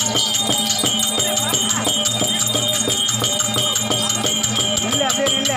இல்ல அப்படியே இல்ல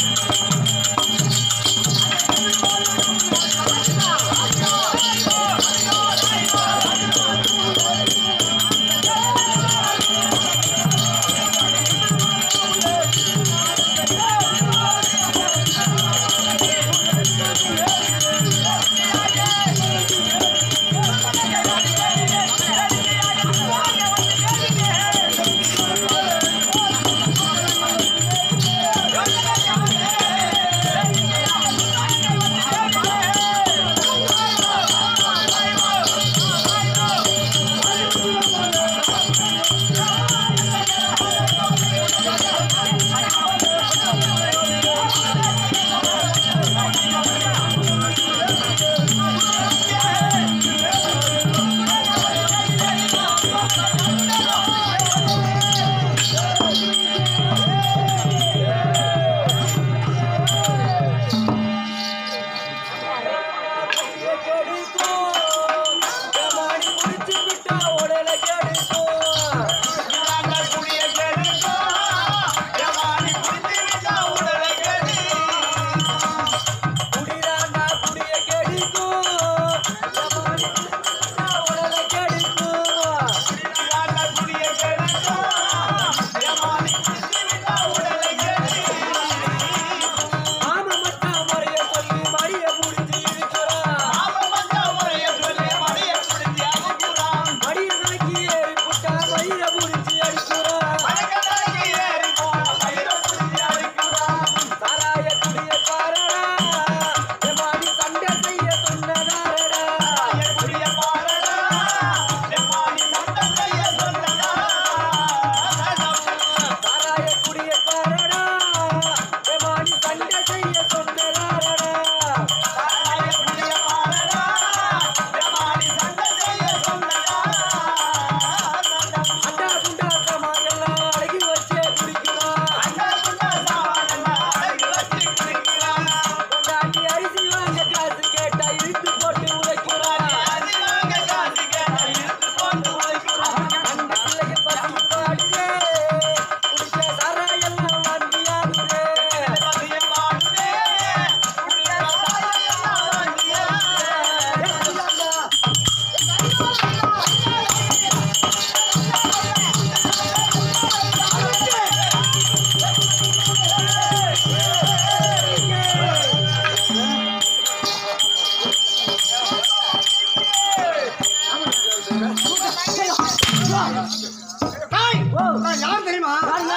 நான் யார் தெரியுமா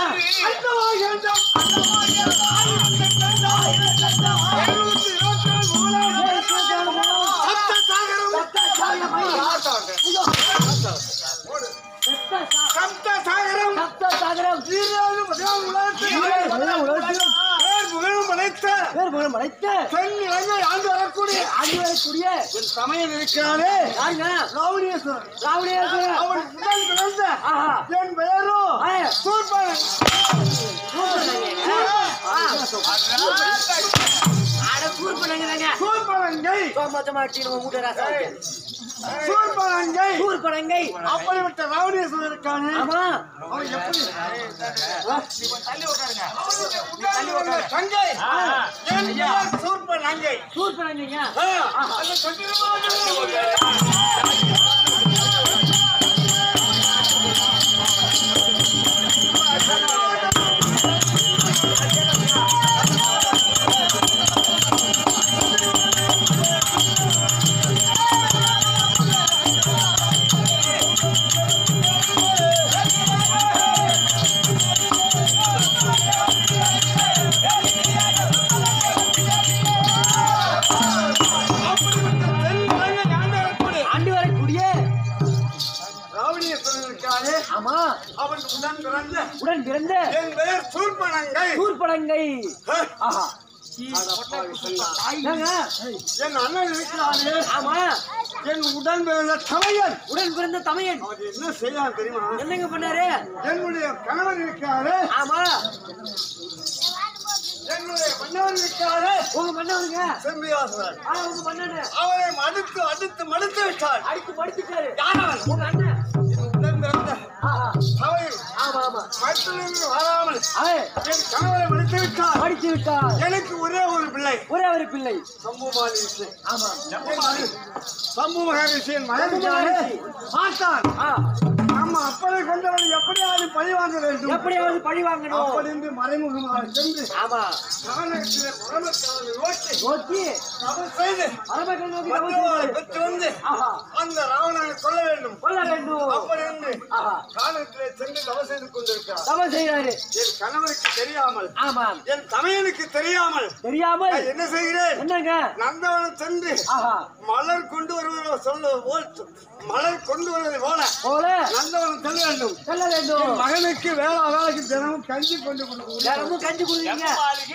அண்ணவா என்றும் எழுநூத்தி இருபத்தி ஏழு மூலம் சப்த சாகரம் சப்த சாகரம் ஈரேழு முதலாம் உலகத்தில் பேர் புகழும் படைத்த பெண் இளைஞர் ஆண்டு வரக்கூடிய என் சமயம் இருக்கிறானே ராவணேஸ்வரன் அவன் உடல் பிறந்த என் பெயரோ சூர்பன் சூர்பனங்கை சூர்பனங்கை அப்படிப்பட்ட ராவணேஸ்வரன் இருக்கானே அவன் எப்படி தங்கை என் பெயர் சூர்பனங்கை அதை கண்டிப்பாக அப்படிப்பட்ட பெண் இளைஞர் ஆண்டு வரக்கூடிய ராவணேஸ்வரன் இருக்கானே ஆமா அவன் உடன் பிறந்த உடன் பிறந்த என் பெயர் சூர்பனங்கை சூர்படங்கை ஆஹா என்னங்க? என் அண்ணன் இருக்கிறானே ஆமா என் உடன் பிறந்த தமையன் உடன் பிறந்த தமையன் அவன் என்ன செய்யலாம் தெரியுமா என்னங்க பண்ணாரு என்னுடைய கணவன் இருக்கிறாரே ஆமா என்னுடைய மன்னவன் இருக்கிறாரே உங்க மன்னவனுங்க செம்பியாசுரன் ஆ உங்க மன்னனு அவனை மடுத்து அடுத்து மடுத்து விட்டான் அடித்து படுத்துட்டாரு யார் அவன் உங்க அண்ணன் என் உடன் பிறந்த காட்டிலிருந்து வராமல் ஆய், என் கணவரை மடித்து விட்டார் படித்து விட்டார் எனக்கு ஒரே ஒரு பிள்ளை ஒரே ஒரு பிள்ளை சம்புமாலி இசை. ஆமா சம்பு மகரிஷியின் மகன் மகரிஷி. ஆட்டான் ஆ, நம்ம அப்பனை கொண்டவன் எப்படியாவது பழி வாங்க வேண்டும் எப்படியாவது பழி வாங்கணும் அப்படி என்று மறைமுகமாக சென்று ஆமா கானகத்திலே பரமக்காவலை நோக்கி நோக்கி தவம் செய்து அரபர்கள் நோக்கி மற்றவர்களை தவறு பெற்று வந்து ஆஹா அந்த ராவணனை கொல்ல வேண்டும் கொல்ல வேண்டும் அப்படி என்று ஆஹா கானகத்திலே சென்று தவம் செய்து கொண்டிருக்கிறார் தவறு செய்யறாரு என் கணவருக்கு தெரியாமல் ஆமா என் தமையனுக்கு தெரியாமல் தெரியாமல் நான் என்ன செய்கிறேன் என்னங்க நந்தவனம் சென்று ஆஹா மலர் கொண்டு வருவதை சொல்ல போல் மலர் கொண்டு வருவதை போல போல நந்தவனம் செல்ல வேண்டும் செல்ல வேண்டும் மகனுக்கு வேளா வேலைக்கு தினமும் கஞ்சி கொண்டு கொடுக்கணும் தினமும் கஞ்சி குடிங்க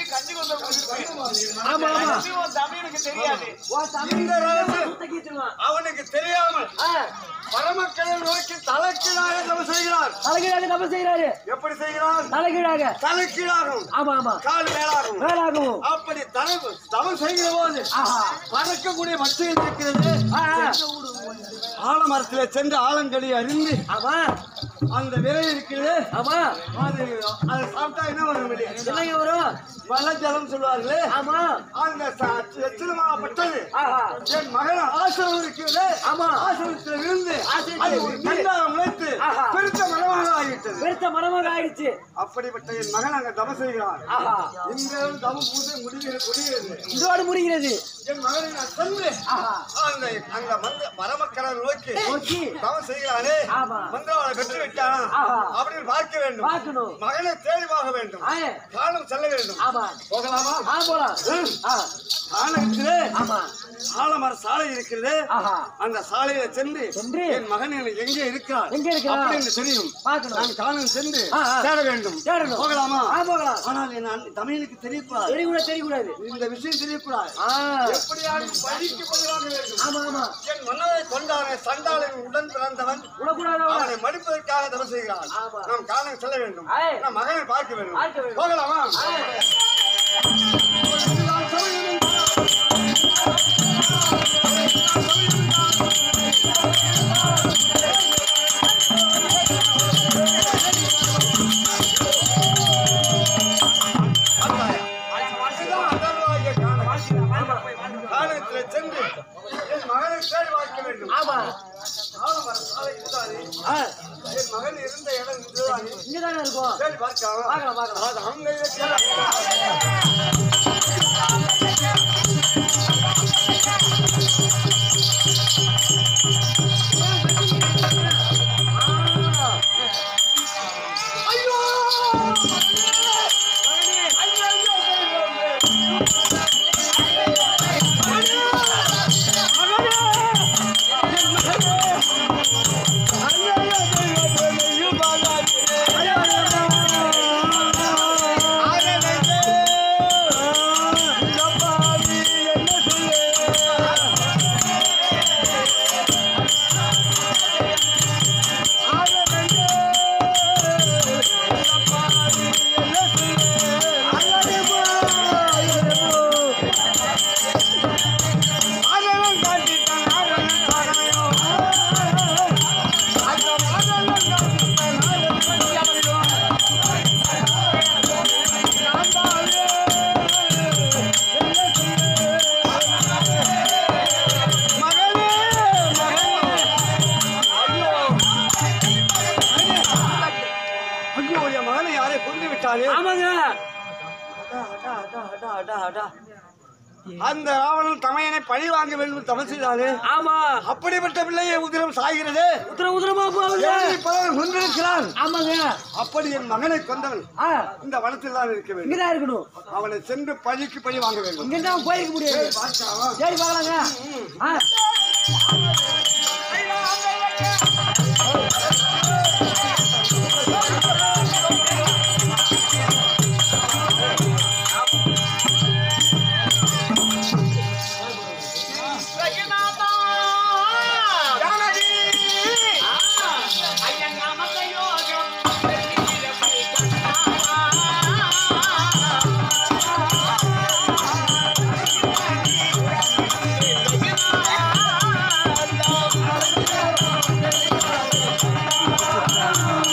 ஆமா ஆமா ஓ தம்பி இந்த ராஜு தூக்கிட்டுருவான். அவனுக்கு தெரியாமல் ஆ, பரமக்களை நோக்கி தலைக்கீழாக தவம் செய்கிறார் தலைகீழாக தப்பு செய்யறாரு எப்படி செய்கிறார் தலைகீழாக தலைக்கீழாகும் ஆமா ஆமா கால் மேலாகும் வேலாகவும் அப்படி தலை தவம் செய்கிற போது ஆஹா பறக்கக்கூடிய மச்சையில் இருக்கிறது ஆ, ஆ. ஆலமரத்திலே சென்று ஆலங்கடி அறிந்து ஆமா அந்த விரை இருக்கிறது ஆமா அது அதை சாப்பிட்டா என்ன வரும் வெளியே என்னங்க வரும் மலஜலம் சொல்வார்களே ஆமா அந்த எச்சிலமாகப்பட்டது ஆஹா என் மகன் ஆசிரமம் இருக்கிறது ஆமா. ஆசிரமத்தில் விழுந்து ஆசிரமத்தில் அது ஒரு விழுந்து. கண்டாக முளைத்து ஆஹா. பெருத்த மரமாக ஆகிவிட்டது பெருத்த மனமாக ஆயிடுச்சு அப்படிப்பட்ட என் மகன் அங்க தவம் செய்கிறான் ஆஹா இந்த தவ பூஜை முடிகிறது முடிகிறது இதோடு முடிகிறது என் மகனை நான் சென்று ஆஹா அந்த அந்த மந்த மரமக்கடல் நோக்கி நோக்கி தவம் செய்கிறானே ஆமா. மந்திரவாளை பெற்று விட்டானா ஆஹா. அப்படின்னு பார்க்க வேண்டும் பார்க்கணும் மகனை தேடி பார்க்க வேண்டும் ஆ, காலம் செல்ல வேண்டும் ஆமா போகலாமா ஆ போலாம் ஆ, ஆலயத்திலே ஆமா ஆலமர சாலை இருக்கிறது ஆஹா அந்த சாலையில சென்று சென்று என் மகன் எனக்கு எங்கே இருக்கிறார் எங்க இருக்கிறார்? அப்படின்னு தெரியும் பார்க்கணும் நான் காலம் சென்று ஆ, ஆ. தேட வேண்டும் தேடணும் போகலாமா ஆ போகலாம் ஆனால் என் அண்ணன் தமிழுக்கு தெரியக்கூடாது தெரியக்கூடாது தெரியக்கூடாது இந்த விஷயம் தெரியக்கூடாது ஆ எப்படியாவது பழிக்கு பதிலாக வேண்டும் ஆமா ஆமா என் மன்னரை கொண்டான சண்டாளின் உடன் பிறந்தவன் விடக்கூடாதவன் அவனை மடிப்பதற்காக தவறு செய்கிறான் ஆமா. நாம் காலம் செல்ல வேண்டும் ஆ. நாம் மகனை பார்க்க வேண்டும் பார்க்க வேண்டும். போகலாமா காலத்தில் சென்று என் மகனை தேடி பார்க்க வேண்டும் ஆமா ஆலமரம் சாலை இதுதானே? ஆ, என் மகன் இருந்த இடம் இதுதானே? இங்கதானே இருக்கும் தேடி பார்க்கலாம் பார்க்கலாம் பார்க்கலாம் அது அவங்க இருக்கிற ஐயோ என் மகனை யாரை கொண்டு விட்டாலே ஆமாங்க அந்த ராவணன் தமையனை பழி வாங்க வேண்டும் தவறு செய்தாலே ஆமா அப்படிப்பட்ட பிள்ளையை உதிரம் சாகிறது உத்தர உத்தரமா போகுது பலர் கொண்டிருக்கிறான் ஆமாங்க அப்படி என் மகனை கொண்டவன் ஆ இந்த வனத்தில் தான் இருக்க வேண்டும் இங்கதான் இருக்கணும் அவனை சென்று பழிக்கு பழி வாங்க வேண்டும் இங்க தான் போயிருக்க முடியாது பார்க்கலாம். சரி பார்க்கலாங்க ஆ ஆ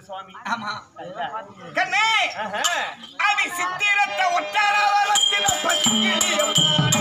சுவாமி ஆமா கண்ணே அடி சித்திரத்த ஒட்டார வரத்தின பச்சிக்கிளியம்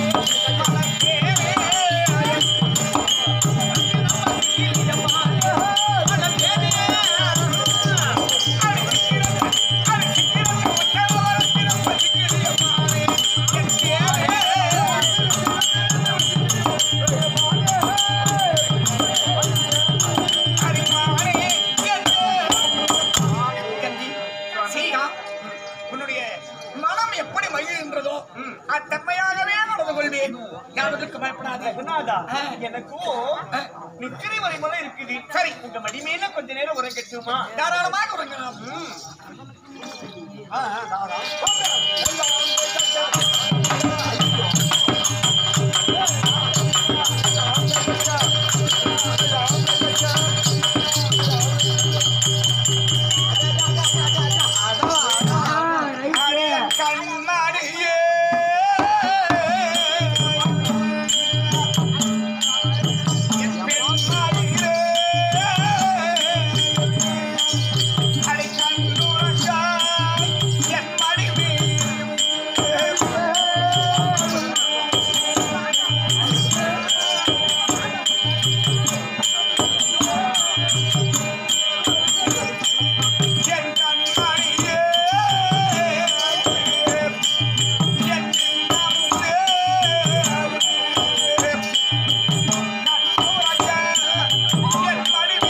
சீதா, உன்னுடைய மனம் எப்படி மகிழ்கின்றதோ அத்தன்மையாகவே நடந்து கொள்வேன் யாருக்கு பயப்படாத ரகுநாதா எனக்கும் நித்திரை வரைமுறை இருக்குது சரி உங்க மடி மேல கொஞ்ச நேரம் உறங்கட்டுமா தாராளமாக உறங்கலாம் அடே கண்ணாடியே என் பெண்மாடியே அடை கண்ணுறங்கா என் மடிவே என் கண்மணியே என் நம்பே கண்ணுறங்க என் மடிவே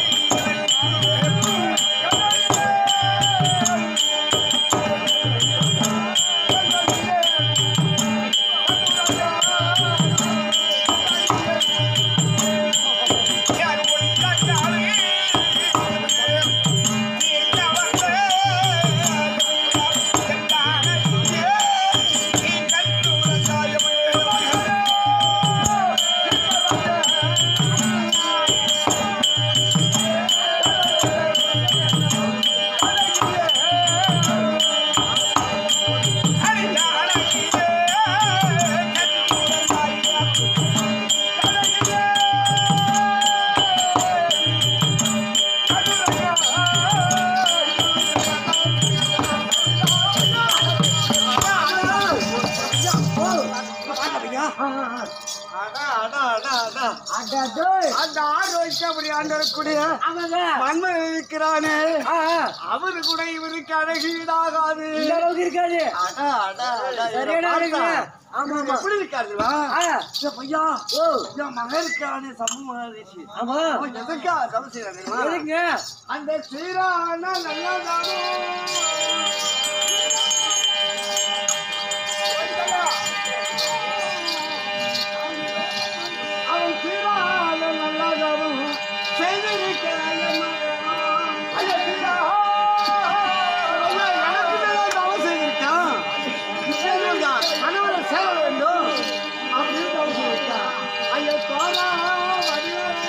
யார் ஒன்றாலே அந்த ஆறு வயசு அப்படி ஆண்டக்கூடிய ஆமாங்க மன்மன் இருக்கிறானே ஆ, ஆ. அவரு கூட இவருக்கு அழகீடாகாது இந்த அளவுக்கு இருக்காது அடா, அடா, அடா, இவரை சரியான பார்த்தா ஆளுங்க. ஆமா, ஆமா. எப்படி இருக்காருவா ஆ, இந்த பையா ஓ, என் மகன் இருக்கானே சமூக மகரிஷி ஆமா. அவன் எதுக்கா தவறு செய்யறான் தெரியுமா? எதுங்க? அந்த சீரானா நல்லா தானோ அவன் சீரான நல்லா தானோ செய்திருக்க ஐயா சீரா ஐயா எனக்கு தான் தவறு செய்திருக்கான் சரிதான். கணவரை சேர வேண்டும் அப்படின்னு தவறு செய்திருக்கான் ஐயா தோரா வடிவேலு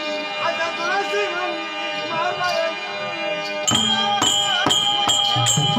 அந்த துளசி மணி மாமரம்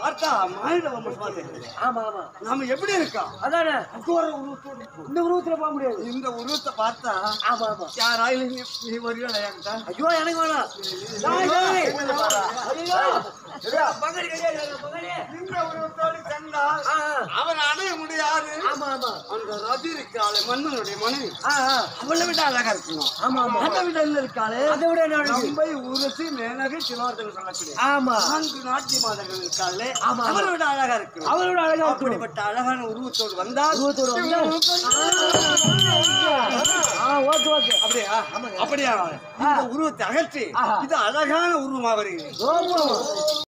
பார்த்தா மாநில வம்சமா தெரியுது ஆமா ஆமா நாம எப்படி இருக்கோம் அதானே அக்கோர உருவத்தோடு இருக்கோம். இந்த உருவத்துல போக முடியாது இந்த உருவத்தை பார்த்தா ஆமா ஆமா யாராயிலும் நீ நீ வருவியா என்கிட்ட ஐயோ எனக்கு வேணாம் டேய், டேய். ஐயோ. பகடி கிடையாது பகடி இந்த உருவத்தோடு கண்டால் ஆ ஆ. அவன் அடைய முடியாது ஆமா ஆமா அந்த ரதி இருக்காளே மன்னனுடைய மனைவி ஆ ஆ. அவளை விட அழகா இருக்கணும் ஆமா ஆமா அதை விட என்ன இருக்காளே அதை விட என்ன அழகு? நம்பை உரசி மேனகை சிவார்த்தன் சொல்லக்கூடிய ஆமா நான்கு நாட்டிய மாதர்கள் இருக்காளே ஆமா. அவரை விட அழகா இருக்கணும் அவளோட அழகா இருக்கும் அப்படிப்பட்ட அழகான உருவத்தோடு வந்தால் உருவத்தோட வந்தா? ஆ ஓகே ஓகே அப்படியா அப்படியா இந்த உருவத்தை அகற்றி ஆஹா. இது அழகான உருவமாக வருகிறது ஓ